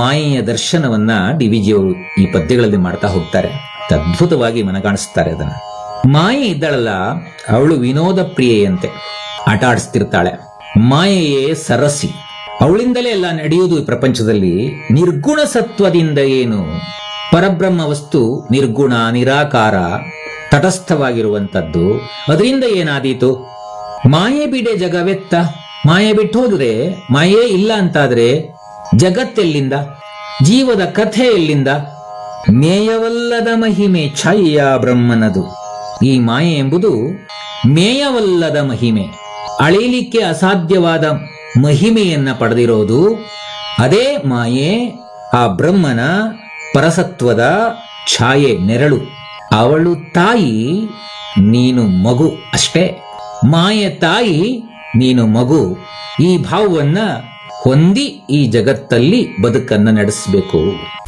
ಮಾಯೆಯ ದರ್ಶನವನ್ನ D V ಜಿಯವರು ಈ ಪದ್ಯಗಳಲ್ಲಿ ಮಾಡ್ತಾ ಹೋಗ್ತಾರೆ ಅದ್ಭುತವಾಗಿ ಮನಗಾಣಿಸ್ತಾರೆ ಅದನ್ನ ಮಾಯೆ ಇದ್ದಾಳಲ್ಲ ಅವಳು ವಿನೋದ ಪ್ರಿಯೆಯಂತೆ ಆಟ ಆಡಿಸ್ತಿರ್ತಾಳೆ ಮಾಯೆಯೇ ಸರಸಿ ಅವಳಿಂದಲೇ ಎಲ್ಲ ನಡೆಯುವುದು ಈ ಪ್ರಪಂಚದಲ್ಲಿ ನಿರ್ಗುಣ ಸತ್ವದಿಂದ ಏನು ಪರಬ್ರಹ್ಮ ವಸ್ತು ನಿರ್ಗುಣ ನಿರಾಕಾರ ತಟಸ್ಥವಾಗಿರುವಂತದ್ದು ಅದರಿಂದ ಏನಾದೀತು ಮಾಯೆ ಬಿಡೆ ಜಗವೆತ್ತ ಮಾಯೆ ಬಿಟ್ಟು ಹೋದ್ರೆ ಮಾಯೇ ಇಲ್ಲ ಅಂತಾದ್ರೆ ಜಗತ್ತೆಲ್ಲಿಂದ ಜೀವದ ಕಥೆ ಎಲ್ಲಿಂದ ಮೇಯವಲ್ಲದ ಮಹಿಮೆ ಛಾಯ ಬ್ರಹ್ಮನದು ಈ ಮಾಯೆ ಎಂಬುದು ಮೇಯವಲ್ಲದ ಮಹಿಮೆ ಅಳೆಯಲಿಕ್ಕೆ ಅಸಾಧ್ಯವಾದ ಮಹಿಮೆಯನ್ನ ಪಡೆದಿರೋದು ಅದೇ ಮಾಯೆ ಆ ಬ್ರಹ್ಮನ ಪರಸತ್ವದ ಛಾಯೆ ನೆರಳು ಅವಳು ತಾಯಿ ನೀನು ಮಗು ಅಷ್ಟೇ ಮಾಯೆ ತಾಯಿ ನೀನು ಮಗು ಈ ಭಾವವನ್ನ ಹೊಂದಿ ಈ ಜಗತ್ತಲ್ಲಿ ಬದುಕನ್ನ ನಡೆಸಬೇಕು